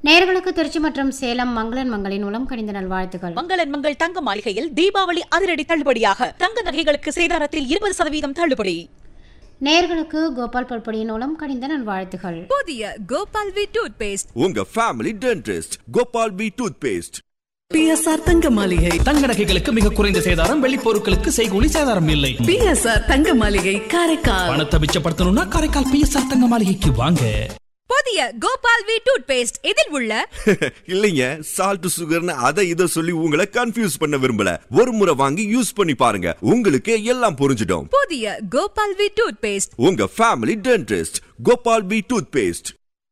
நேர்களுக்கு திருச்சி மற்றும் சேலம் மங்களன் மங்களின் உளம் கணிந்த நல்வாழ்த்துக்கள் மங்களன் மங்கள் தங்க மாளிகையில் தீபாவளி அதிரடி தள்ளுபடியாக தங்க நகைகளுக்கு சேதாரத்தில் இருபது சதவீதம் தள்ளுபடி நேர்களுக்கு கோபால் பல்பொடியின் உளம் கணிந்த நல்வாழ்த்துகள் புதிய கோபால் வி டூத் பேஸ்ட் உங்க family dentist Gopal P toothpaste BSR தங்க மாளிகை தங்க நகைகளுக்கு மிக குறைந்த சேதாரம் வெள்ளி பொருட்களுக்கு செய்கூலி சேதாரம் இல்லை பிஎஸ்ஆர் தங்க மாளிகை காரைக்கால் பணத்தை மிச்சப்படுத்தணும்னா காரைக்கால் பிஎஸ்ஆர் தங்க மாளிகைக்கு வாங்க புதிய கோபால் வி டூத் பேஸ்ட் இதில் உள்ள இல்லைங்க சால்ட் சுகர்னு அதை இதை சொல்லி உங்களை கன்ஃபியூஸ் பண்ண விரும்பல ஒரு முறை வாங்கி யூஸ் பண்ணி பாருங்க உங்களுக்கு எல்லாம் புரிஞ்சிடும் புதிய கோபால் வி டூத் பேஸ்ட் உங்க family dentist Gopal P toothpaste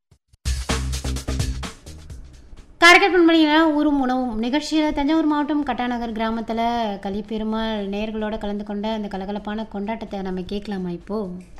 Karaikal பண்பணியில் ஊரும் உணவும் நிகழ்ச்சியில் தஞ்சாவூர் மாவட்டம் கட்டாநகர் கிராமத்தில் கலிப்பெருமாள் நேர்களோட கலந்து கொண்ட அந்த கலகலப்பான கொண்டாட்டத்தை நம்ம கேட்கலாமா இப்போ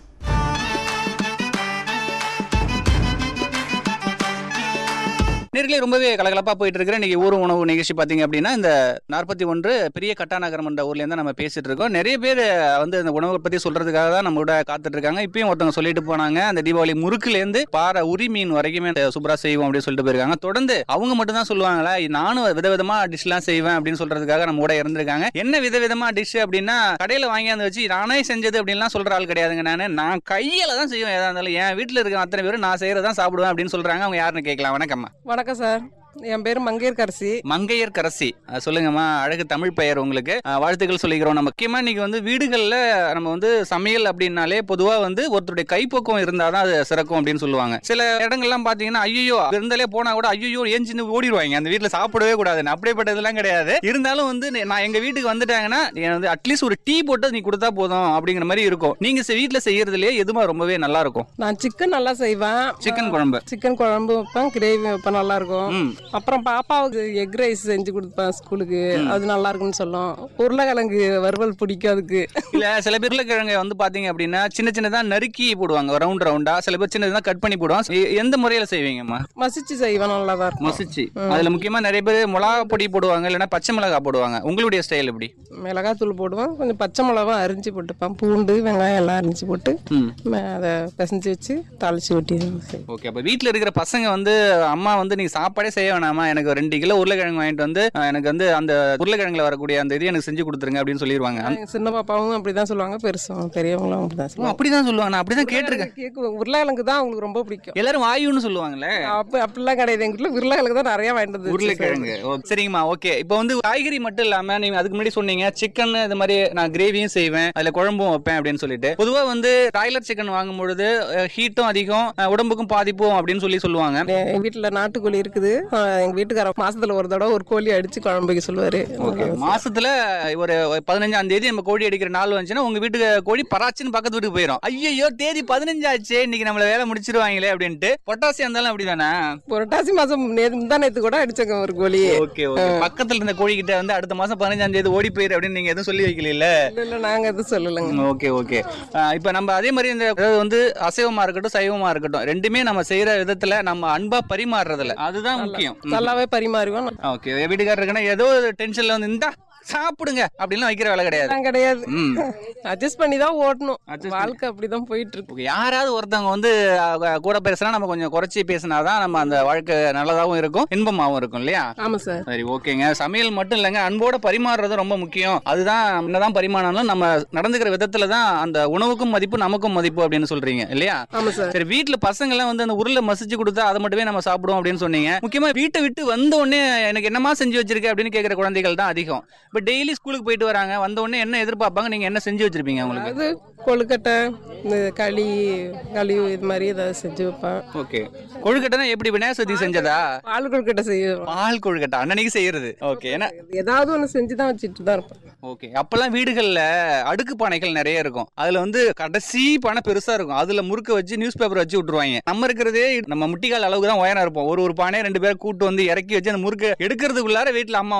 நேர்களே ரொம்பவே கலகலப்பா போயிட்டு இருக்கிற இன்னைக்கு ஊர் உணவு நிகழ்ச்சி பாத்தீங்க அப்படின்னா இந்த நாற்பத்தி ஒன்று பெரிய கட்டாநகரம் என்ற ஊர்ல இருந்து நம்ம பேசிட்டு இருக்கோம் நிறைய பேர் வந்து இந்த உணவை பத்தி சொல்றதுக்காக தான் நம்ம கூட காத்துட்டு இருக்காங்க இப்பயும் ஒருத்தவங்க சொல்லிட்டு போனாங்க அந்த தீபாவளி முறுக்குல இருந்து பாறை உரி மீன் வரைக்குமே சூப்பரா செய்வோம் அப்படின்னு சொல்லிட்டு போயிருக்காங்க தொடர்ந்து அவங்க மட்டும் தான் சொல்லுவாங்களா நானும் விதவிதமா டிஷ்லாம் செய்வேன் அப்படின்னு சொல்றதுக்காக நம்ம கூட இருந்திருக்காங்க என்ன விதவிதமா டிஷ் அப்படின்னா கடையில வாங்கியாந்து வச்சு நானே செஞ்சது அப்படின்லாம் சொல்ற ஆள் கிடையாதுங்க நானு நான் கையில தான் செய்வேன் எதா இருந்தாலும் என் வீட்டுல இருக்க அத்தனை பேரும் நான் செய்யறதான் சாப்பிடுவேன் அப்படின்னு சொல்றாங்க அவங்க யாருன்னு கேட்கலாம் வணக்கம்மா வணக்கம் சார் என் பேர் மங்கையர்கரசி மங்கையர் கரசி அஹ் சொல்லுங்கம்மா அழகு தமிழ் பெயர் உங்களுக்கு அஹ் வாழ்த்துக்கள் சொல்லிக்கிறோம் நம்ம முக்கியமா இன்னைக்கு வந்து வீடுகளில் நம்ம வந்து சமையல் அப்படின்னாலே பொதுவா வந்து ஒருத்தருடைய கைப்பக்குவம் இருந்தாதான் அது சிறக்கும் அப்படின்னு சொல்லுவாங்க சில இடங்கள்லாம் பாத்தீங்கன்னா ஐயோ இருந்தாலே போனா கூட ஐயோ ஏஞ்சின்னு ஓடிடுவாங்க அந்த வீட்டுல சாப்பிடவே கூடாதுன்னு அப்படிப்பட்டதெல்லாம் கிடையாது இருந்தாலும் வந்து நே- நான் எங்க வீட்டுக்கு வந்துட்டாங்கன்னா எனக்கு வந்து அட்லீஸ்ட் ஒரு டீ போட்டு நீ கொடுத்தா போதும் அப்படிங்கிற மாதிரி இருக்கும் நீங்க செ- வீட்டுல செய்யறதுலயே எதுவுமே ரொம்பவே நல்லா இருக்கும் நான் சிக்கன் நல்லா செய்வேன் சிக்கன் குழம்பு சிக்கன் குழம்பு வைப்பேன் கிரேவி வைப்பேன் நல்லா இருக்கும் ம் அப்புறம் பாப்பாவுக்கு எக் ரைஸ் செஞ்சு கொடுப்பேன் ஸ்கூலுக்கு அது நல்லா இருக்குன்னு சொல்லும் உருளைக்கிழங்கு வறுவல் பிடிக்கும் அதுக்கு இல்ல சில பேர்ல கிழங்க வந்து பாத்தீங்க அப்படின்னா சின்ன சின்னதா நறுக்கி போடுவாங்க ரவுண்ட் ரவுண்டா சில பேர் சின்னதா கட் பண்ணி போடுவாங்க எ- எந்த முறையில செய்வீங்கம்மா மசிச்சு செய்வேன் நல்லா தான் இருக்கும் மசிச்சு அதுல முக்கியமா நிறைய பேர் மிளகா பொடி போடுவாங்க இல்லைன்னா பச்சை மிளகா போடுவாங்க உங்களுடைய ஸ்டைல் எப்படி மிளகாத்தூள் போடுவேன் கொஞ்சம் பச்சை மிளகா அரிஞ்சு போட்டுப்பேன் பூண்டு வெங்காயம் எல்லாம் அரிஞ்சு போட்டு ம் ம- அதை பிசைஞ்சு வச்சு தாளிச்சு ஊட்டி செய்வேன். ஓகே அப்ப வீட்ல இருக்கிற பசங்க வந்து அம்மா வந்து நீங்க சாப்பாடே செய்ய வேணாமா எனக்கு ஒரு ரெண்டு கிலோ உருளைக்கிழங்கு வாங்கிட்டு வந்து அஹ், எனக்கு வந்து அந்த உருளைக்கிழங்குல வரக்கூடிய அந்த இது எனக்கு செஞ்சு கொடுத்துருங்க அப்படின்னு சொல்லிடுவாங்க எங்க சின்ன பாப்பாவும் அப்படிதான் சொல்லுவாங்க பெருசும் பெரியவங்களும் அப்படிதான் ஓ, சொல்லுவாங்க அப்படிதான் சொல்லுவாங்க நான் அப்படிதான் கேட்டிருக்கேன் கேக்கு உருளைக்கிழங்கு தான் அவங்களுக்கு ரொம்ப பிடிக்கும் எல்லாரும் வாயுன்னு சொல்லுவாங்களே அப்ப அப்படிலாம் கிடையாது எங்க வீட்டுல உருளைக்கிழங்கு தான் நிறைய வாங்கிட்டு வந்து உருளைக்கிழங்கு ஓ, சரிங்கம்மா ஓகே இப்போ வந்து காய்கறி மட்டும் இல்லாம நீங்க அதுக்கு முன்னாடி சொன்னீங்க சிக்கன் இது மாதிரி நான் கிரேவியும் செய்வேன் அதுல குழம்பும் வைப்பேன் அப்படின்னு சொல்லிட்டு பொதுவா வந்து டாய்லர் சிக்கன் வாங்கும் பொழுது ஹீட்டும் அதிகம் அஹ், உடம்புக்கும் பாதிப்பும் அப்படின்னு சொல்லி சொல்லுவாங்க எங்க வீட்டுல நாட்டுக்கோழி இருக்குது ஆஹ் எங்க வீட்டுக்கார மாசத்துல ஒரு தடவை ஒரு கோழி அடிச்சு குழம்பு வைக்க சொல்லுவாரு ஓகே மாசத்துல ஒரு பதினஞ்சாம் தேதி நம்ம கோழி அடிக்கிற நாள் வந்துச்சுன்னா உங்க வீட்டுக்கு கோழி பராச்சுன்னு பக்கத்து வீட்டுக்கு போயிடும் ஐயோ தேதி பதினஞ்சாச்சு இன்னைக்கு நம்மள வேலை முடிச்சிருவாங்களே அப்படின்ட்டு பொட்டாசி இருந்தாலும் அப்படிதானே புரட்டாசி மாசம் முந்தா நேத்து கூட அடிச்சாங்க ஒரு கோழி ஓகே ஓகே பக்கத்துல இருந்த கோழி கிட்ட வந்து அடுத்த மாசம் பதினஞ்சாம் தேதி ஓடி போயிரு அப்படின்னு நீங்க எதுவும் சொல்லி வைக்கல இல்ல இல்ல நாங்க எதுவும் சொல்லலைங்க ஓகே ஓகே இப்போ நம்ம அதே மாதிரி இந்த அதாவது வந்து அசைவமா இருக்கட்டும் சைவமா இருக்கட்டும் ரெண்டுமே நம்ம செய்யற விதத்துல நம்ம அன்பா பரிமாறுறதுல அதுதான் முக்கியம் நல்லாவே பரிமாறுவோம் ஓகே வீட்டுக்காரர் இருக்குன்னா ஏதோ ஒரு டென்ஷன்ல வந்து இந்தா சாப்பிடுங்க அப்படின்லாம் வைக்கிற வேலை கிடையாது அதெல்லாம் கிடையாது ம் அட்ஜஸ்ட் பண்ணி தான் ஓட்டணும் Adjust பண்ணி- வாழ்க்கை அப்படிதான் போயிட்டு இருக்கு ஓகே யாராவது ஒருத்தவங்க வந்து அஹ், கூட பேசுனா நம்ம கொஞ்சம் குறைச்சி பேசினாதான் நம்ம அந்த வாழ்க்கை நல்லதாகவும் இருக்கும் இன்பமாகவும் இருக்கும் இல்லையா ஆமா சார் சரி ஓகேங்க சமையல் மட்டும் இல்லைங்க அன்போட பரிமாறுறது ரொம்ப முக்கியம் அதுதான் என்னதான் பரிமாறினாலும் நம்ம நடந்துக்கிற விதத்துல தான் அந்த உணவுக்கும் மதிப்பு நமக்கும் மதிப்பு அப்படின்னு சொல்றீங்க இல்லையா ஆமா சார் சரி வீட்டுல பசங்க எல்லாம் வந்து அந்த உருளை மசிச்சு கொடுத்தா அதை மட்டுமே நம்ம சாப்பிடுவோம் அப்படின்னு சொன்னீங்க முக்கியமா வீட்டை விட்டு வந்த உடனே எனக்கு என்னமா செஞ்சு வச்சிருக்க அப்படின்னு கேக்குற குழந்தைகள் தான் அதிகம் இப்ப டெய்லி ஸ்கூலுக்கு போயிட்டு வராங்க வந்த உடனே என்ன எதிர்பார்ப்பாங்க நீங்க என்ன செஞ்சு வச்சிருப்பீங்க அவங்களுக்கு அது கொழுக்கட்டை இந்த களி களி இது மாதிரி ஏதாவது செஞ்சு வைப்பேன் ஓகே கொழுக்கட்டைனா எப்படி விநாயகர் சதுர்த்தி செஞ்சதா பால் கொழுக்கட்டை செய்வேன் பால் கொழுக்கட்டை அன்னன்னைக்கு செய்யறது ஓகே ஏன்னா ஏதாவது ஒண்ணு செஞ்சு தான் வச்சுட்டு தான் இருப்பேன் ஓகே அப்பெல்லாம் வீடுகள்ல அடுக்கு பானைகள் நிறைய இருக்கும் அதுல வந்து கடைசி பானை பெருசா இருக்கும் அதுல முறுக்க வச்சு நியூஸ் பேப்பர் வச்சு விட்டுருவாங்க நம்ம இருக்கிறதே நம்ம முட்டிக்கால் அளவுக்கு தான் உயரம் இருப்போம் ஒரு ஒரு பானையை ரெண்டு பேரை கூட்டு வந்து இறக்கி வச்சு அந்த முறுக்க எடுக்கிறதுக்குள்ளார வீட்டுல அம்மா